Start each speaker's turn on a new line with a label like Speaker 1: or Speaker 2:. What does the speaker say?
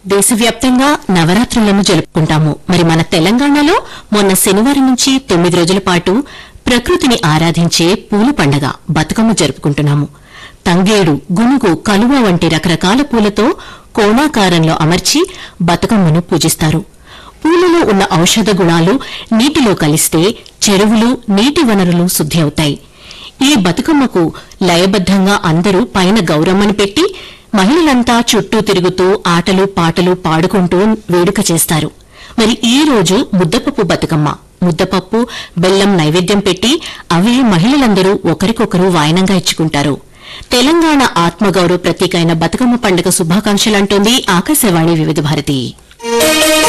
Speaker 1: దేశవ్యాప్తంగా నవరాత్రులను జరుపుకుంటాము మరి మన తెలంగాణలో మొన్న శనివారం నుంచి తొమ్మిది రోజుల పాటు ప్రకృతిని ఆరాధించే పూల పండగ బతుకమ్మ జరుపుకుంటున్నాము తంగేడు గునుగు కలువ వంటి రకరకాల పూలతో కోణాకారంలో అమర్చి బతుకమ్మను పూజిస్తారు పూలలో ఉన్న ఔషధ గుణాలు నీటిలో కలిస్తే చెరువులు నీటి వనరులు శుద్ధి అవుతాయి ఈ బతుకమ్మకు లయబద్దంగా అందరూ పైన గౌరమ్మని పెట్టి మహిళలంతా చుట్టూ తిరుగుతూ ఆటలు పాటలు పాడుకుంటూ వేడుక చేస్తారు మరి ఈ రోజు ముద్దపప్పు బతుకమ్మ ముద్దపప్పు బెల్లం నైవేద్యం పెట్టి అవే మహిళలందరూ ఒకరికొకరు వాయనంగా ఇచ్చుకుంటారు తెలంగాణ ఆత్మగౌరవ ప్రతీకైన బతుకమ్మ పండుగ శుభాకాంక్షలంటోంది ఆకాశవాణి వివిధ భారతి